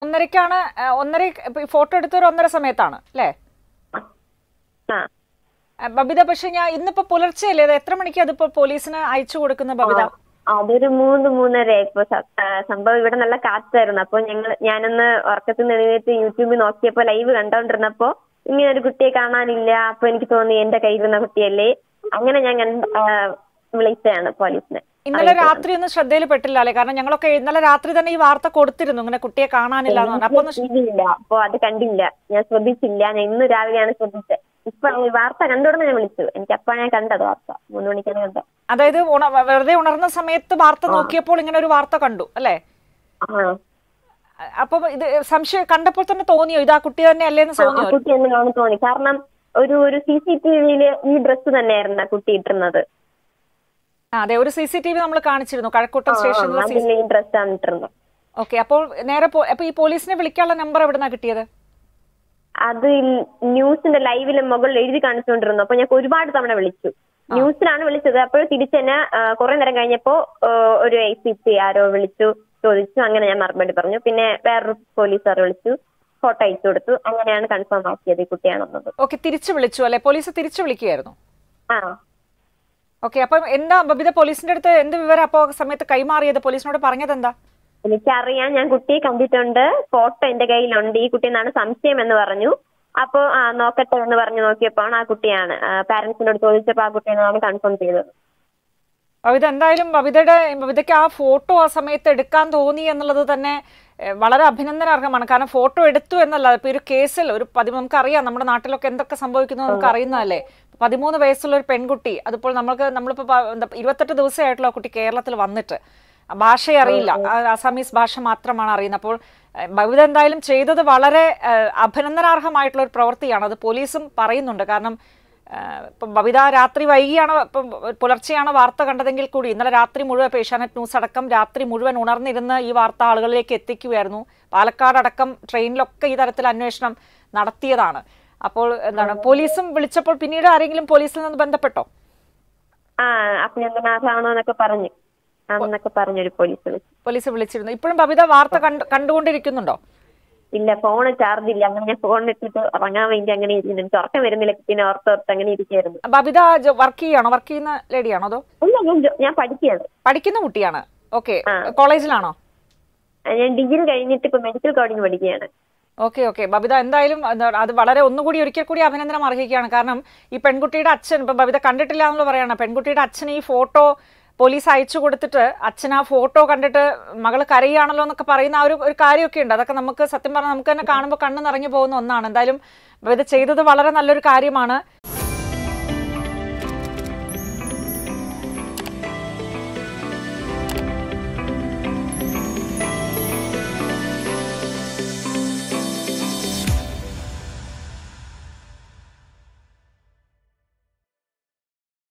ഒന്നരക്കാണ് ആ, ഒന്നര ഇപ്പൊ ഈ ഫോട്ടോ എടുത്ത ഒരു ഒന്നര സമയത്താണ് അല്ലേ ആ ആ, ബബിത പക്ഷെ ഞാൻ ഇന്നിപ്പോ പുലർച്ചെയല്ലേ ഇത് എത്ര മണിക്ക് അതിപ്പോ പോലീസിന് അയച്ചു കൊടുക്കുന്ന ബബിത അതൊരു മൂന്ന് മൂന്നര ഇപ്പൊ സംഭവം ഇവിടെ നല്ല കാറ്റായിരുന്നു അപ്പൊ ഞങ്ങൾ ഞാനൊന്ന് ഉറക്കത്തിൽ നിന്ന് എഴുന്നേറ്റ് യൂട്യൂബിൽ നോക്കിയപ്പോ ലൈവ് കണ്ടോണ്ടിരുന്നപ്പോ ഇങ്ങനെ ഒരു കുട്ടിയെ കാണാനില്ല അപ്പൊ എനിക്ക് തോന്നി എന്റെ കയ്യിലിരുന്ന കുട്ടിയല്ലേ അങ്ങനെ ഞാൻ കണ്ട് ആ, വിളിച്ചതാണ് പോലീസിനെ ഇന്നലെ രാത്രി ഒന്നും ശ്രദ്ധയിൽ പെട്ടില്ല അല്ലേ കാരണം ഞങ്ങളൊക്കെ ഇന്നലെ രാത്രി തന്നെ ഈ വാർത്ത കൊടുത്തിരുന്നു ഇങ്ങനെ കുട്ടിയെ കാണാനില്ല എന്ന് പറഞ്ഞു അപ്പൊ ഒന്ന് ഇല്ല അപ്പൊ അത് കണ്ടില്ല ഞാൻ ശ്രദ്ധിച്ചില്ല ഞാൻ ഇന്ന് രാവിലെയാണ് ശ്രദ്ധിച്ചത് ഇപ്പൊ ഈ വാർത്ത കണ്ടോടനെ ഞാൻ വിളിച്ചു എനിക്ക് അപ്പൊ ഞാൻ കണ്ടത് വാർത്ത മൂന്ന് മണിക്കാണ് കണ്ടത് അതായത് ഉണ- വെറുതെ ഉണർന്ന സമയത്ത് വാർത്ത നോക്കിയപ്പോൾ ഇങ്ങനെ ഒരു വാർത്ത കണ്ടു അല്ലേ ആ അപ്പൊ ഇത് സംശയം കണ്ടപ്പോൾ തന്നെ തോന്നിയോ ഇത് ആ കുട്ടി തന്നെ അല്ലേന്ന് ആ തോന്നിയോ കുട്ടി എന്ന് കാണും തോന്നി കാരണം ഒരു ഒരു സി സി ടി വിയില് ഈ ഡ്രസ്സ് തന്നെയായിരുന്നു ആ കുട്ടി ഇട്ടിരുന്നത് ആ, അതെ ഒരു സി സി ടി വി നമ്മൾ കാണിച്ചിരുന്നു കഴക്കൂട്ടം സ്റ്റേഷനിലെ സി അതിൽ ഈ ഡ്രസ്സാണ് ഇട്ടിരുന്നത് ഓക്കെ അപ്പോൾ നേരെ പോ- അപ്പൊ ഈ പോലീസിനെ വിളിക്കാനുള്ള നമ്പർ എവിടുന്നാ കിട്ടിയത് അത് ഈ ന്യൂസിന്റെ ലൈവില് മുകളിൽ എഴുതി കാണിച്ചുകൊണ്ടിരുന്നു അപ്പൊ ഞാൻ ഒരുപാട് തവണ വിളിച്ചു ന്യൂസിലാണ് വിളിച്ചത് അപ്പോൾ തിരിച്ചെന്നെ കുറെ നേരം കഴിഞ്ഞപ്പോ ആ, ഒരു ഐ സി പി ആരോ വിളിച്ചു ചോദിച്ചു അങ്ങനെ ഞാൻ മറുപടി പറഞ്ഞു പിന്നെ വേറൊരു പോലീസുകാർ വിളിച്ചു ഫോട്ടോ അയച്ചു കൊടുത്തു അങ്ങനെയാണ് കൺഫേം ആക്കിയത് ഈ കുട്ടിയാണെന്നത് ഓക്കെ തിരിച്ചു വിളിച്ചു അല്ലെ പോലീസ് തിരിച്ചു വിളിക്കുകയായിരുന്നു ആ ഓക്കെ അപ്പം എന്താ ബബിത പോലീസിന്റെ അടുത്ത് എന്ത് വിവരം അപ്പോ ആ സമയത്ത് കൈമാറിയത് പോലീസിനോട് പറഞ്ഞത് എന്താ എനിക്കറിയാം ഞാൻ കുട്ടിയെ കണ്ടിട്ടുണ്ട് ഫോട്ടോ എന്റെ കയ്യിലുണ്ട് ഈ കുട്ടി എന്നാണ് സംശയം എന്ന് പറഞ്ഞു അപ്പോ ആ നോക്കട്ടെ എന്ന് പറഞ്ഞു നോക്കിയപ്പോൾ ആ കുട്ടിയാണ് പാരന്റ്സിനോട് ചോദിച്ചപ്പോൾ ആ കുട്ടിയെന്നാണ് കൺഫേം ചെയ്തത് ബബിത എന്തായാലും ബബിതയുടെ ബബിതയ്ക്ക് ആ ഫോട്ടോ ആ സമയത്ത് എടുക്കാൻ തോന്നി എന്നുള്ളത് തന്നെ ഏഹ്, വളരെ അഭിനന്ദനാർഹമാണ് കാരണം ഫോട്ടോ എടുത്തു എന്നല്ല ഇപ്പൊ ഈ ഒരു കേസിൽ ഒരു പതി നമുക്കറിയാം നമ്മുടെ നാട്ടിലൊക്കെ എന്തൊക്കെ സംഭവിക്കുന്നു നമുക്ക് അറിയുന്നതല്ലേ പതിമൂന്ന് വയസ്സുള്ള ഒരു പെൺകുട്ടി അതിപ്പോൾ നമ്മൾക്ക് നമ്മളിപ്പോ പ- എന്താ ഇരുപത്തെട്ട് ദിവസമായിട്ടുള്ള ആ കുട്ടി കേരളത്തിൽ വന്നിട്ട് ആ ഭാഷയെ അറിയില്ല ആ അസാമീസ് ഭാഷ മാത്രമാണ് അറിയുന്നത് അപ്പോൾ ഏഹ്, ബബിത എന്തായാലും ചെയ്തത് വളരെ ഏഹ്, അഭിനന്ദനാർഹമായിട്ടുള്ള ഒരു പ്രവൃത്തിയാണ് അത് പോലീസും പറയുന്നുണ്ട് കാരണം ഏഹ് ഇപ്പം ബബിത രാത്രി വൈകിയാണ് ഇപ്പം പുലർച്ചെയാണ് വാർത്ത കണ്ടതെങ്കിൽ കൂടി ഇന്നലെ രാത്രി മുഴുവൻ ഇപ്പം ഏഷ്യാനെറ്റ് ന്യൂസ് അടക്കം രാത്രി മുഴുവൻ ഉണർന്നിരുന്ന് ഈ വാർത്ത ആളുകളിലേക്ക് എത്തിക്കുകയായിരുന്നു പാലക്കാട് അടക്കം ട്രെയിനിലൊക്കെ ഈ തരത്തിൽ അന്വേഷണം നടത്തിയതാണ് അപ്പോൾ എന്താണ് പോലീസും വിളിച്ചപ്പോൾ പിന്നീട് ആരെങ്കിലും പോലീസിൽ നിന്ന് ബന്ധപ്പെട്ടോ ആ അഭിനന്ദനാർഹാണോ എന്നൊക്കെ പറഞ്ഞു ആണെന്നൊക്കെ പറഞ്ഞു ഒരു പോലീസ് വിളിച്ചു പോലീസ് വിളിച്ചിരുന്നു ഇപ്പോഴും ബബിത വാർത്ത കണ്ട് കണ്ടുകൊണ്ടിരിക്കുന്നുണ്ടോ ഇല്ല ഫോണ് ചാർജ് ഇല്ല അങ്ങനെ ഞാൻ ഫോൺ ഇട്ടിട്ട് ഉറങ്ങാൻ വേണ്ടി അങ്ങനെ ഇരിക്കുന്നു എനിക്ക് ഉറക്കം വരുന്നില്ല പിന്നെ ഓർത്തോർത്ത് അങ്ങനെ ഇരിക്കായിരുന്നു ബബിത വർക്ക് ചെയ്യാണോ വർക്ക് ചെയ്യുന്ന ലേഡിയാണോ അതോ ഇല്ല ഞാൻ ജോ- ഞാൻ പഠിക്കുകയാണ് പഠിക്കുന്ന കുട്ടിയാണ് ഓക്കെ ആ. കോളേജിലാണോ ഞാൻ ഡിഗ്രി കഴിഞ്ഞിട്ട് ഇപ്പൊ മെഡിക്കൽ കോഡിങ് പഠിക്കുകയാണ് ഓക്കെ ഓക്കെ ബബിത എന്തായാലും എന്താ അത് വളരെ ഒന്നുകൂടി ഒരിക്കൽ കൂടി അഭിനന്ദനം അർഹിക്കുകയാണ് കാരണം ഈ പെൺകുട്ടിയുടെ അച്ഛൻ ഇപ്പം ബബിത കണ്ടിട്ടില്ല എന്നുള്ള പറയാണ് പെൺകുട്ടിയുടെ അച്ഛൻ ഈ ഫോട്ടോ പോലീസ് അയച്ചു കൊടുത്തിട്ട് അച്ഛൻ ആ ഫോട്ടോ കണ്ടിട്ട് മകള് കരയുകയാണല്ലോ എന്നൊക്കെ പറയുന്ന ആ ഒരു ഒരു കാര്യമൊക്കെ ഉണ്ട് അതൊക്കെ നമുക്ക് സത്യം പറഞ്ഞാൽ നമുക്ക് തന്നെ കാണുമ്പോൾ കണ്ണ് നിറഞ്ഞു പോകുന്ന ഒന്നാണ് എന്തായാലും ബബിത ചെയ്തത് വളരെ നല്ലൊരു കാര്യമാണ്